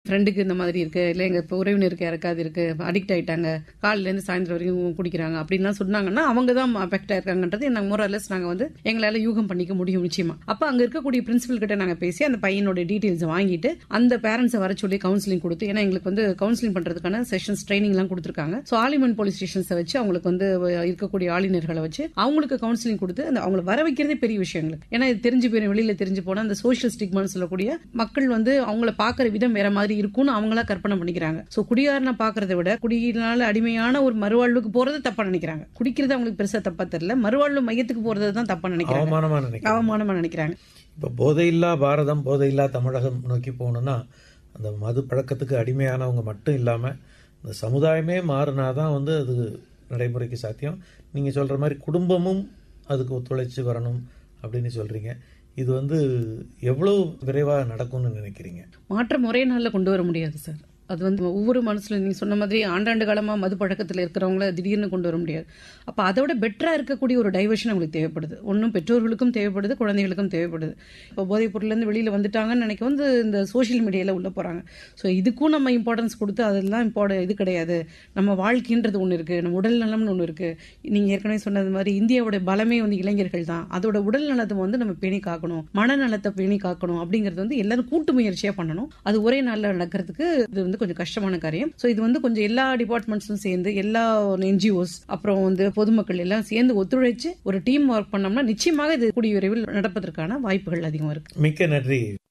ஃப்ரெண்டுக்கு இந்த மாதிரி இருக்கு இல்ல எங்க இப்ப உறவினருக்கு யாருக்காவது இருக்கு அடிக்ட் ஆயிட்டாங்க காலையில இருந்து சாயந்தரம் வரைக்கும் குடிக்கிறாங்க அப்படின்லாம் சொன்னாங்கன்னா அவங்க தான் அஃபெக்ட் ஆயிருக்காங்கன்றது நாங்க மோரலஸ் நாங்க வந்து எங்களால யூகம் பண்ணிக்க முடியும் நிச்சயமா அப்ப அங்க இருக்கக்கூடிய பிரின்சிபல் கிட்ட நாங்க பேசி அந்த பையனோட டீடைல்ஸ் வாங்கிட்டு அந்த பேரண்ட்ஸை வர சொல்லி கவுன்சிலிங் கொடுத்து ஏன்னா எங்களுக்கு வந்து கவுன்சிலிங் பண்றதுக்கான செஷன்ஸ் ட்ரைனிங் எல்லாம் கொடுத்துருக்காங்க ஸோ ஆலிமன் போலீஸ் ஸ்டேஷன்ஸை வச்சு அவங்களுக்கு வந்து இருக்கக்கூடிய ஆளுநர்களை வச்சு அவங்களுக்கு கவுன்சிலிங் கொடுத்து அந்த அவங்களை வர வைக்கிறதே பெரிய விஷயம் எங்களுக்கு ஏன்னா இது தெரிஞ்சு போயிடும் வெளியில தெரிஞ்சு போனா அந்த சோஷியல் ஸ்டிக்மான்னு சொல்லக்கூடிய மக்கள் வந்து அவங்கள பாக்குற விதம் வேற மாதிரி இருக்கும்னு அவங்களா கற்பனை பண்ணிக்கிறாங்க சோ குடியாரனை பாக்குறதை விட குடியினால அடிமையான ஒரு மறுவாழ்வுக்கு போறது தப்பா நினைக்கிறாங்க குடிக்கிறது அவங்களுக்கு பெருசா தப்பா தெரியல மறுவாழ்வு மையத்துக்கு போறது தான் தப்பா நினைக்கிறாங்க அவமானமா நினைக்கிறேன் அவமானமா நினைக்கிறாங்க இப்போ போதையில்லா பாரதம் போதையில்லா தமிழகம் நோக்கி போகணும்னா அந்த மது பழக்கத்துக்கு அடிமையானவங்க மட்டும் இல்லாமல் இந்த சமுதாயமே மாறினாதான் வந்து அது நடைமுறைக்கு சாத்தியம் நீங்கள் சொல்கிற மாதிரி குடும்பமும் அதுக்கு ஒத்துழைச்சு வரணும் அப்படின்னு சொல்கிறீங்க இது வந்து எவ்வளவு விரைவாக நடக்கும்னு நினைக்கிறீங்க மாற்றம் ஒரே நாள்ல கொண்டு வர முடியாது சார் அது வந்து ஒவ்வொரு மனசுல நீங்க சொன்ன மாதிரி ஆண்டாண்டு காலமா மது பழக்கத்துல இருக்கிறவங்கள திடீர்னு கொண்டு வர முடியாது அப்ப அதை விட பெட்டரா இருக்கக்கூடிய ஒரு டைவர்ஷன் அவங்களுக்கு தேவைப்படுது ஒன்றும் பெற்றோர்களுக்கும் தேவைப்படுது குழந்தைகளுக்கும் தேவைப்படுது இப்போ போதைப் பொருள்ல இருந்து வெளியில வந்துட்டாங்கன்னு நினைக்க வந்து இந்த சோஷியல் மீடியால உள்ள போறாங்க ஸோ இதுக்கும் நம்ம இம்பார்ட்டன்ஸ் கொடுத்து அதெல்லாம் இம்பார்ட் இது கிடையாது நம்ம வாழ்க்கைன்றது ஒன்று இருக்கு நம்ம உடல் நலம்னு ஒன்று இருக்கு நீங்க ஏற்கனவே சொன்னது மாதிரி இந்தியாவோட பலமே வந்து இளைஞர்கள் தான் அதோட உடல் நலத்தை வந்து நம்ம பேணி காக்கணும் மனநலத்தை பேணி காக்கணும் அப்படிங்கிறது வந்து எல்லாரும் கூட்டு முயற்சியா பண்ணணும் அது ஒரே நாள்ல நடக்கிறதுக்கு இது வந்து கொஞ்சம் கஷ்டமான காரியம் ஸோ இது வந்து கொஞ்சம் எல்லா டிபார்ட்மெண்ட்ஸும் சேர்ந்து எல்லா என்ஜிஓஸ் அப்புறம் வந்து பொதுமக்கள் எல்லாம் சேர்ந்து ஒத்துழைச்சு ஒரு டீம் ஒர்க் பண்ணோம்னா நிச்சயமாக இது கூடிய விரைவில் நடப்பதற்கான வாய்ப்புகள் அதிகம் இருக்கு மிக்க நன்றி